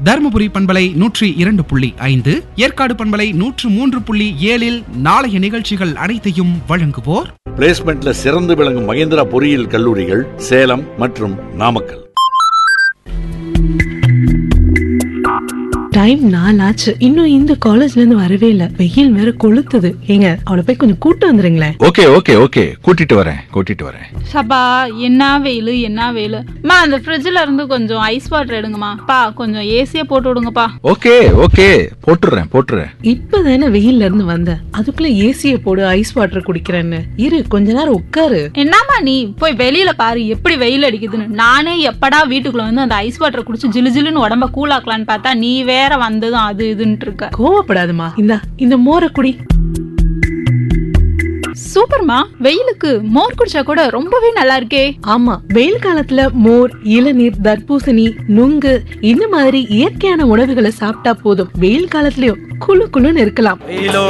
தருமபுரி பண்பலை நூற்றி இரண்டு புள்ளி ஐந்து ஏற்காடு பண்பலை நூற்று மூன்று புள்ளி ஏழில் நாளைய நிகழ்ச்சிகள் அனைத்தையும் வழங்குவோர் பிளேஸ்மெண்ட்ல சிறந்து விளங்கும் மகேந்திரா பொறியியல் கல்லூரிகள் சேலம் மற்றும் நாமக்கல் டைம் நாலாச்சு இன்னும் இந்த காலேஜ்ல இருந்து வரவே இல்ல வெயில் வேற கொளுத்துது ஏங்க அவளை போய் கொஞ்சம் கூட்டு வந்துருங்களேன் ஓகே ஓகே ஓகே கூட்டிட்டு வரேன் கூட்டிட்டு வரேன் சபா என்ன வெயில் என்ன வெயில் மா அந்த ஃப்ரிட்ஜ்ல இருந்து கொஞ்சம் ஐஸ் வாட்டர் எடுங்கம்மா பா கொஞ்சம் ஏசிய போட்டு விடுங்கப்பா ஓகே ஓகே போட்டுறேன் போட்டுறேன் இப்பதானே வெயில்ல இருந்து வந்த அதுக்குள்ள ஏசிய போடு ஐஸ் வாட்டர் குடிக்கிறேன்னு இரு கொஞ்ச நேரம் உட்காரு என்னம்மா நீ போய் வெளியில பாரு எப்படி வெயில் அடிக்குதுன்னு நானே எப்படா வீட்டுக்குள்ள வந்து அந்த ஐஸ் வாட்டர் குடிச்சு ஜிலு ஜிலுன்னு உடம்ப கூலாக்கலான்னு பார்த்தா நீ வேற வந்ததும் அது இதுன்ட்டு இருக்க கோவப்படாதம்மா இந்தா இந்த மோரை குடி சூப்பர்மா வெயிலுக்கு மோர் குடிச்சா கூட ரொம்பவே நல்லா இருக்கே ஆமா வெயில் காலத்துல மோர் இளநீர் தர்பூசணி நுங்கு இந்த மாதிரி இயற்கையான உணவுகளை சாப்பிட்டா போதும் வெயில் காலத்துலயும் குளு குளுன்னு இருக்கலாம் வெயிலோ